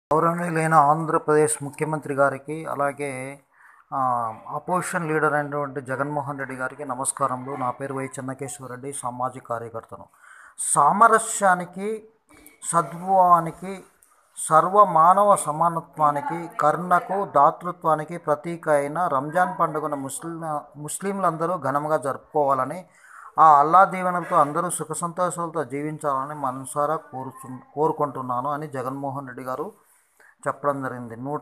గౌరవనీయులైన ఆంధ్రప్రదేశ్ ముఖ్యమంత్రి గారికి అలాగే ఆ, అపోజిషన్ లీడర్ అయినటువంటి జగన్మోహన్ రెడ్డి గారికి నమస్కారములు నా పేరు వై చెన్నకేశ్వర రెడ్డి సామాజిక కార్యకర్తను సామరస్యానికి సద్భావానికి సర్వ మానవ సమానత్వానికి కరుణకు దాతృత్వానికి ప్రతీక అయిన రంజాన్ పండుగను ముస్లిం ముస్లింలందరూ ఘనంగా జరుపుకోవాలని ఆ అల్లా దీవెనలతో అందరూ సుఖ సంతోషాలతో జీవించాలని మనసారా కోరుచు కోరుకుంటున్నాను అని జగన్మోహన్ రెడ్డి గారు చెప్పడం జరిగింది నూట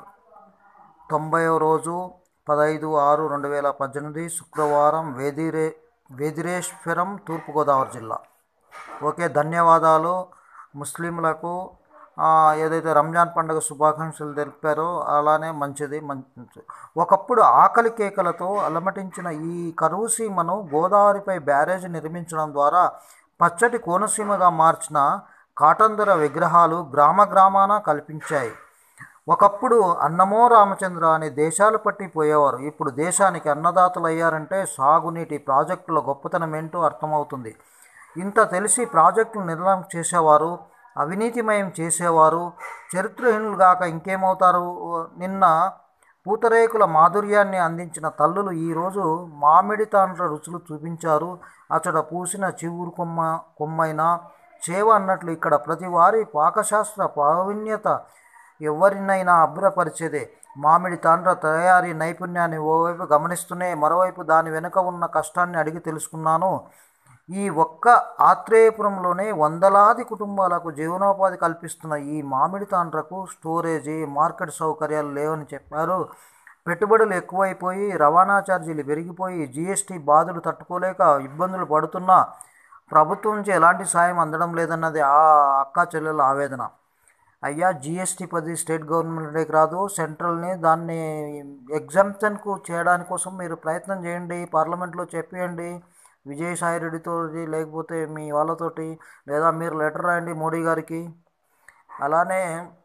తొంభైవ రోజు పదహైదు ఆరు రెండు వేల పద్దెనిమిది శుక్రవారం వేదిరే వేదిరేశ్వరం తూర్పుగోదావరి జిల్లా ఓకే ధన్యవాదాలు ముస్లింలకు ఆ, ఏదైతే రంజాన్ పండుగ శుభాకాంక్షలు తెలిపారో అలానే మంచిది మంచి ఒకప్పుడు ఆకలి కేకలతో అలమటించిన ఈ కరువు సీమను గోదావరిపై బ్యారేజ్ నిర్మించడం ద్వారా పచ్చటి కోనసీమగా మార్చిన కాటందర విగ్రహాలు గ్రామ గ్రామాన కల్పించాయి ఒకప్పుడు అన్నమో రామచంద్ర అనే దేశాలు పట్టి పోయేవారు ఇప్పుడు దేశానికి అన్నదాతలు అయ్యారంటే సాగునీటి ప్రాజెక్టుల గొప్పతనం ఏంటో అర్థమవుతుంది ఇంత తెలిసి ప్రాజెక్టులు నిర్మాణం చేసేవారు అవినీతిమయం చేసేవారు చరిత్రహీనులు గాక ఇంకేమవుతారు నిన్న పూతరేకుల మాధుర్యాన్ని అందించిన తల్లులు ఈరోజు మామిడి తాండ్ర రుచులు చూపించారు అచట పూసిన చివురు కొమ్మ కొమ్మైన చేవ అన్నట్లు ఇక్కడ ప్రతి వారి పాకశాస్త్ర ప్రావీణ్యత ఎవరినైనా అభ్రపరిచేదే మామిడి తాండ్ర తయారీ నైపుణ్యాన్ని ఓవైపు గమనిస్తూనే మరోవైపు దాని వెనుక ఉన్న కష్టాన్ని అడిగి తెలుసుకున్నాను ఈ ఒక్క ఆత్రేయపురంలోనే వందలాది కుటుంబాలకు జీవనోపాధి కల్పిస్తున్న ఈ మామిడి తాండ్రకు స్టోరేజీ మార్కెట్ సౌకర్యాలు లేవని చెప్పారు పెట్టుబడులు ఎక్కువైపోయి రవాణా ఛార్జీలు పెరిగిపోయి జీఎస్టీ బాధలు తట్టుకోలేక ఇబ్బందులు పడుతున్నా ప్రభుత్వం నుంచి ఎలాంటి సాయం అందడం లేదన్నది ఆ అక్క చెల్లెల ఆవేదన అయ్యా జిఎస్టీ పది స్టేట్ గవర్నమెంట్కి రాదు సెంట్రల్ని దాన్ని ఎగ్జామ్షన్కు చేయడానికి కోసం మీరు ప్రయత్నం చేయండి పార్లమెంట్లో చెప్పేయండి విజయసాయి రెడ్డితో లేకపోతే మీ వాళ్ళతోటి లేదా మీరు లెటర్ రాయండి మోడీ గారికి అలానే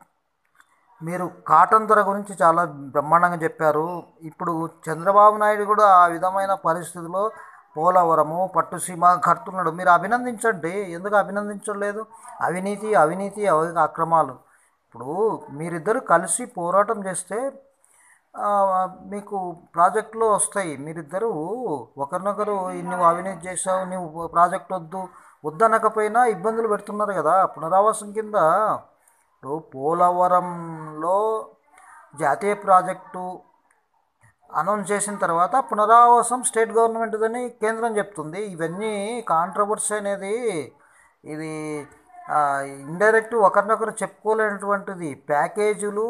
మీరు కాటన్ ధర గురించి చాలా బ్రహ్మాండంగా చెప్పారు ఇప్పుడు చంద్రబాబు నాయుడు కూడా ఆ విధమైన పరిస్థితిలో పోలవరము పట్టుసీమ కడుతున్నాడు మీరు అభినందించండి ఎందుకు అభినందించలేదు అవినీతి అవినీతి అవి అక్రమాలు ఇప్పుడు మీరిద్దరు కలిసి పోరాటం చేస్తే ఆ, మీకు ప్రాజెక్టులు వస్తాయి మీరిద్దరూ ఒకరినొకరు నువ్వు అవినీతి చేసావు నువ్వు ప్రాజెక్ట్ వద్దు వద్దనకపోయినా ఇబ్బందులు పెడుతున్నారు కదా పునరావాసం కింద ఇప్పుడు పోలవరంలో జాతీయ ప్రాజెక్టు అనౌన్స్ చేసిన తర్వాత పునరావాసం స్టేట్ గవర్నమెంట్దని కేంద్రం చెప్తుంది ఇవన్నీ కాంట్రవర్సీ అనేది ఇది ఇండైరెక్ట్ ఒకరినొకరు చెప్పుకోలేనటువంటిది ప్యాకేజీలు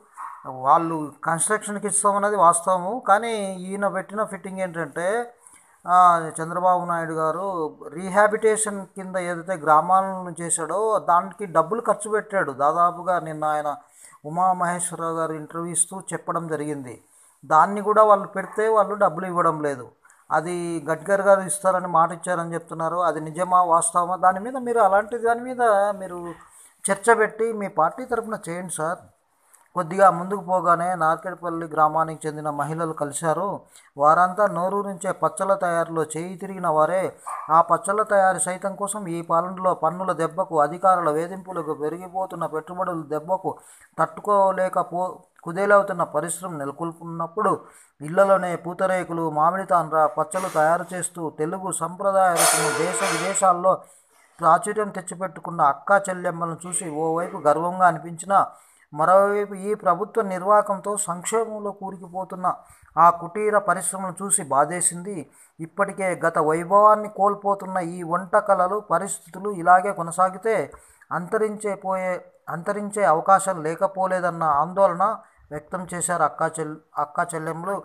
వాళ్ళు కన్స్ట్రక్షన్కి ఇస్తామన్నది వాస్తవము కానీ ఈయన పెట్టిన ఫిట్టింగ్ ఏంటంటే ఆ, చంద్రబాబు నాయుడు గారు రీహాబిటేషన్ కింద ఏదైతే గ్రామాలను చేశాడో దానికి డబ్బులు ఖర్చు పెట్టాడు దాదాపుగా నిన్న ఆయన ఉమామహేశ్వరరావు గారు ఇంటర్వ్యూ ఇస్తూ చెప్పడం జరిగింది దాన్ని కూడా వాళ్ళు పెడితే వాళ్ళు డబ్బులు ఇవ్వడం లేదు అది గడ్కర్ గారు ఇస్తారని మాట ఇచ్చారని చెప్తున్నారు అది నిజమా వాస్తవమా దాని మీద మీరు అలాంటి దాని మీద మీరు చర్చ పెట్టి మీ పార్టీ తరఫున చేయండి సార్ కొద్దిగా ముందుకు పోగానే నార్కెట్పల్లి గ్రామానికి చెందిన మహిళలు కలిశారు వారంతా నోరూరించే పచ్చల తయారీలో చేయి తిరిగిన వారే ఆ పచ్చల తయారీ సైతం కోసం ఈ పాలనలో పన్నుల దెబ్బకు అధికారుల వేధింపులకు పెరిగిపోతున్న పెట్టుబడుల దెబ్బకు తట్టుకోలేకపో కుదేలవుతున్న పరిశ్రమ నెలకొల్పున్నప్పుడు ఇళ్లలోనే పూతరేకులు మామిడి తాండ్ర పచ్చలు తయారు చేస్తూ తెలుగు సంప్రదాయ రుచులను దేశ విదేశాల్లో ప్రాచుర్యం తెచ్చిపెట్టుకున్న అక్కా చెల్లెమ్మలను చూసి ఓవైపు గర్వంగా అనిపించినా మరోవైపు ఈ ప్రభుత్వ నిర్వాహకంతో సంక్షోభంలో కూరుకుపోతున్న ఆ కుటీర పరిశ్రమను చూసి బాధేసింది ఇప్పటికే గత వైభవాన్ని కోల్పోతున్న ఈ వంట కళలు పరిస్థితులు ఇలాగే కొనసాగితే అంతరించే పోయే అంతరించే అవకాశం లేకపోలేదన్న ఆందోళన వ్యక్తం చేశారు అక్కా చెల్ అక్కా చెల్లెమ్మలు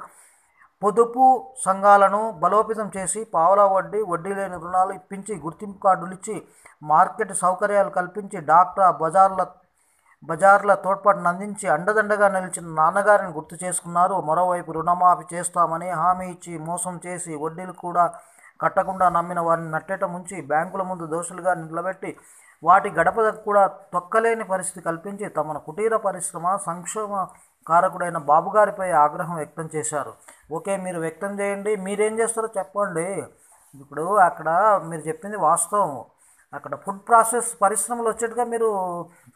పొదుపు సంఘాలను బలోపేతం చేసి పావలా వడ్డీ వడ్డీ లేని రుణాలు ఇప్పించి గుర్తింపు కార్డులు ఇచ్చి మార్కెట్ సౌకర్యాలు కల్పించి డాక్టర్ బజార్ల బజార్ల తోడ్పాటును అందించి అండదండగా నిలిచిన నాన్నగారిని గుర్తు చేసుకున్నారు మరోవైపు రుణమాఫీ చేస్తామని హామీ ఇచ్చి మోసం చేసి వడ్డీలు కూడా కట్టకుండా నమ్మిన వారిని నట్టేట ముంచి బ్యాంకుల ముందు దోషులుగా నిలబెట్టి వాటి గడప కూడా తొక్కలేని పరిస్థితి కల్పించి తమ కుటీర పరిశ్రమ సంక్షోభ కారకుడైన బాబుగారిపై ఆగ్రహం వ్యక్తం చేశారు ఓకే మీరు వ్యక్తం చేయండి మీరేం చేస్తారో చెప్పండి ఇప్పుడు అక్కడ మీరు చెప్పింది వాస్తవం అక్కడ ఫుడ్ ప్రాసెస్ పరిశ్రమలు వచ్చేట్టుగా మీరు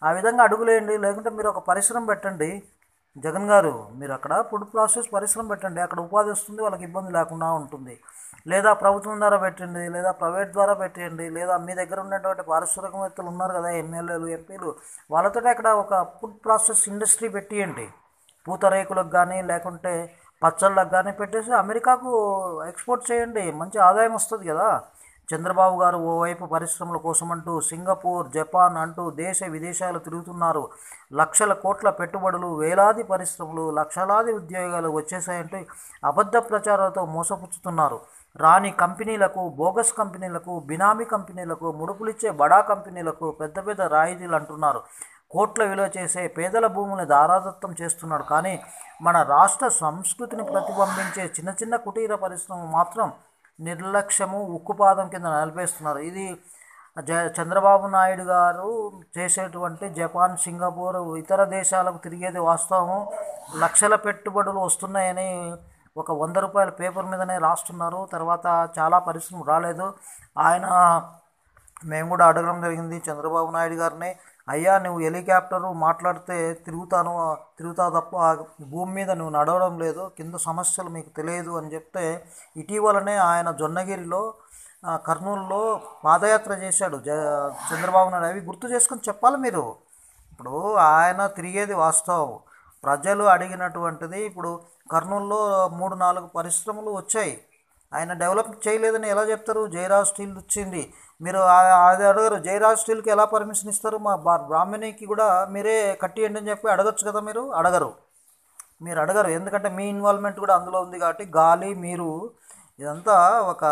ఆ విధంగా అడుగులేయండి లేకుంటే మీరు ఒక పరిశ్రమ పెట్టండి జగన్ గారు మీరు అక్కడ ఫుడ్ ప్రాసెస్ పరిశ్రమ పెట్టండి అక్కడ ఉపాధి వస్తుంది వాళ్ళకి ఇబ్బంది లేకుండా ఉంటుంది లేదా ప్రభుత్వం ద్వారా పెట్టండి లేదా ప్రైవేట్ ద్వారా పెట్టండి లేదా మీ దగ్గర ఉన్నటువంటి పారిశ్రామికవేత్తలు ఉన్నారు కదా ఎమ్మెల్యేలు ఎంపీలు వాళ్ళతో అక్కడ ఒక ఫుడ్ ప్రాసెస్ ఇండస్ట్రీ పెట్టియండి పూతరేకులకు కానీ లేకుంటే పచ్చళ్ళకు కానీ పెట్టేసి అమెరికాకు ఎక్స్పోర్ట్ చేయండి మంచి ఆదాయం వస్తుంది కదా చంద్రబాబు గారు ఓవైపు పరిశ్రమల కోసం అంటూ సింగపూర్ జపాన్ అంటూ దేశ విదేశాలు తిరుగుతున్నారు లక్షల కోట్ల పెట్టుబడులు వేలాది పరిశ్రమలు లక్షలాది ఉద్యోగాలు వచ్చేసాయంటే అబద్ధ ప్రచారాలతో మోసపుచ్చుతున్నారు రాని కంపెనీలకు బోగస్ కంపెనీలకు బినామీ కంపెనీలకు ముడుపులిచ్చే బడా కంపెనీలకు పెద్ద పెద్ద రాయితీలు అంటున్నారు కోట్ల విలువ చేసే పేదల భూముల్ని దారాదత్తం చేస్తున్నాడు కానీ మన రాష్ట్ర సంస్కృతిని ప్రతిబింబించే చిన్న చిన్న కుటీర పరిశ్రమ మాత్రం నిర్లక్ష్యము ఉక్కుపాదం కింద నిలిపేస్తున్నారు ఇది జ చంద్రబాబు నాయుడు గారు చేసేటువంటి జపాన్ సింగపూర్ ఇతర దేశాలకు తిరిగేది వాస్తవము లక్షల పెట్టుబడులు వస్తున్నాయని ఒక వంద రూపాయల పేపర్ మీదనే రాస్తున్నారు తర్వాత చాలా పరిశ్రమ రాలేదు ఆయన మేము కూడా అడగడం జరిగింది చంద్రబాబు నాయుడు గారిని అయ్యా నువ్వు హెలికాప్టరు మాట్లాడితే తిరుగుతాను తిరుగుతావు తప్ప ఆ భూమి మీద నువ్వు నడవడం లేదు కింద సమస్యలు మీకు తెలియదు అని చెప్తే ఇటీవలనే ఆయన జొన్నగిరిలో ఆ, కర్నూలులో పాదయాత్ర చేశాడు జ చంద్రబాబు నాయుడు అవి గుర్తు చేసుకొని చెప్పాలి మీరు ఇప్పుడు ఆయన తిరిగేది వాస్తవం ప్రజలు అడిగినటువంటిది ఇప్పుడు కర్నూలులో మూడు నాలుగు పరిశ్రమలు వచ్చాయి ఆయన డెవలప్ చేయలేదని ఎలా చెప్తారు జయరాజ్ స్టీల్ వచ్చింది మీరు ఆ- అది అడగరు జయరాజ్ స్టీల్కి ఎలా పర్మిషన్ ఇస్తారు మా బా- బ్రాహ్మణికి కూడా మీరే కట్టియండి అని చెప్పి అడగచ్చు కదా మీరు అడగరు మీరు అడగరు ఎందుకంటే మీ ఇన్వాల్వ్మెంట్ కూడా అందులో ఉంది కాబట్టి గాలి మీరు ఇదంతా ఒక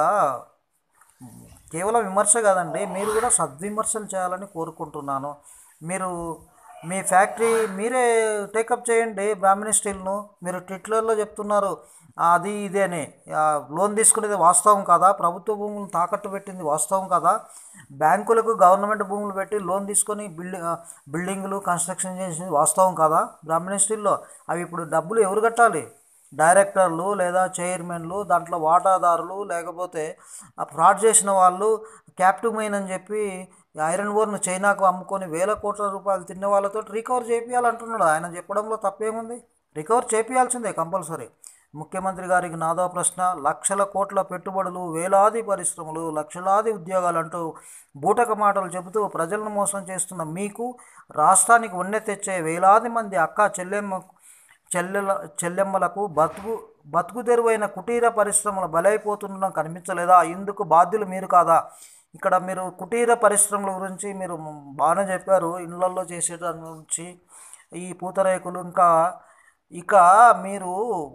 కేవలం విమర్శ కాదండి మీరు కూడా సద్విమర్శలు చేయాలని కోరుకుంటున్నాను మీరు మీ ఫ్యాక్టరీ మీరే టేకప్ చేయండి బ్రాహ్మణి స్టీల్ను మీరు ట్విట్టర్లో చెప్తున్నారు "ఆ, అది ఇదే అని ఆ, లోన్ తీసుకునేది వాస్తవం కాదా ప్రభుత్వ భూములు తాకట్టు పెట్టింది వాస్తవం కాదా బ్యాంకులకు గవర్నమెంట్ భూములు పెట్టి లోన్ తీసుకొని బిల్డింగ్ బిల్డింగులు కన్స్ట్రక్షన్ చేసింది వాస్తవం కాదా బ్రాహ్మణి స్టీల్లో అవి ఇప్పుడు డబ్బులు ఎవరు కట్టాలి డైరెక్టర్లు లేదా చైర్మన్లు దాంట్లో వాటాదారులు లేకపోతే ఆ ఫ్రాడ్ చేసిన వాళ్ళు క్యాప్టివ్ మైన్ అని చెప్పి ఐరన్ ఓర్ను చైనాకు అమ్ముకొని వేల కోట్ల రూపాయలు తిన్న వాళ్ళతో రికవర్ చేపియాలంటున్నాడు ఆయన చెప్పడంలో తప్పేముంది రికవర్ చేపియాల్సిందే కంపల్సరీ ముఖ్యమంత్రి గారికి నాదో ప్రశ్న లక్షల కోట్ల పెట్టుబడులు వేలాది పరిశ్రమలు లక్షలాది ఉద్యోగాలు అంటూ బూటక మాటలు చెబుతూ ప్రజలను మోసం చేస్తున్న మీకు రాష్ట్రానికి ఉన్నె తెచ్చే వేలాది మంది అక్క చెల్లెమ్మ చెల్లెల చెల్లెమ్మలకు బతుకు బతుకు తెరువైన కుటీర పరిశ్రమలు బలైపోతుండడం కనిపించలేదా ఇందుకు బాధ్యులు మీరు కాదా ఇక్కడ మీరు కుటీర పరిశ్రమల గురించి మీరు బాగానే చెప్పారు ఇళ్ళల్లో చేసే దాని గురించి ఈ పూతరేకులు ఇంకా ఇక మీరు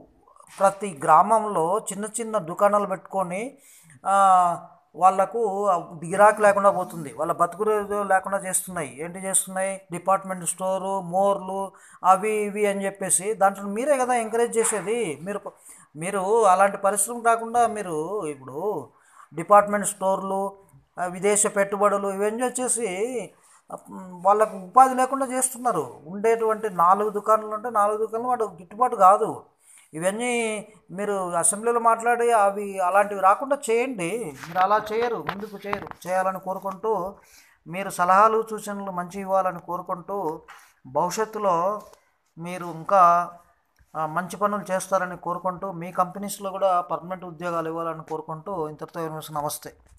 ప్రతి గ్రామంలో చిన్న చిన్న దుకాణాలు పెట్టుకొని ఆ, వాళ్ళకు గిరాకీ లేకుండా పోతుంది వాళ్ళ బతుకు రోజు లేకుండా చేస్తున్నాయి ఏంటి చేస్తున్నాయి డిపార్ట్మెంట్ స్టోరు మోర్లు అవి ఇవి అని చెప్పేసి దాంట్లో మీరే కదా ఎంకరేజ్ చేసేది మీరు మీరు అలాంటి పరిశ్రమ కాకుండా మీరు ఇప్పుడు డిపార్ట్మెంట్ స్టోర్లు ఆ, విదేశ పెట్టుబడులు ఇవన్నీ వచ్చేసి ఉమ్, వాళ్ళకు ఉపాధి లేకుండా చేస్తున్నారు ఉండేటువంటి నాలుగు దుకాణాలు ఉంటే నాలుగు దుకాణాలు వాడు గిట్టుబాటు కాదు ఇవన్నీ మీరు అసెంబ్లీలో మాట్లాడి అవి అలాంటివి రాకుండా చేయండి మీరు అలా చేయరు ముందుకు చేయరు చేయాలని కోరుకుంటూ మీరు సలహాలు సూచనలు మంచి ఇవ్వాలని కోరుకుంటూ భవిష్యత్తులో మీరు ఇంకా ఆ, మంచి పనులు చేస్తారని కోరుకుంటూ మీ కంపెనీస్లో కూడా పర్మనెంట్ ఉద్యోగాలు ఇవ్వాలని కోరుకుంటూ ఇంతటితో నమస్తే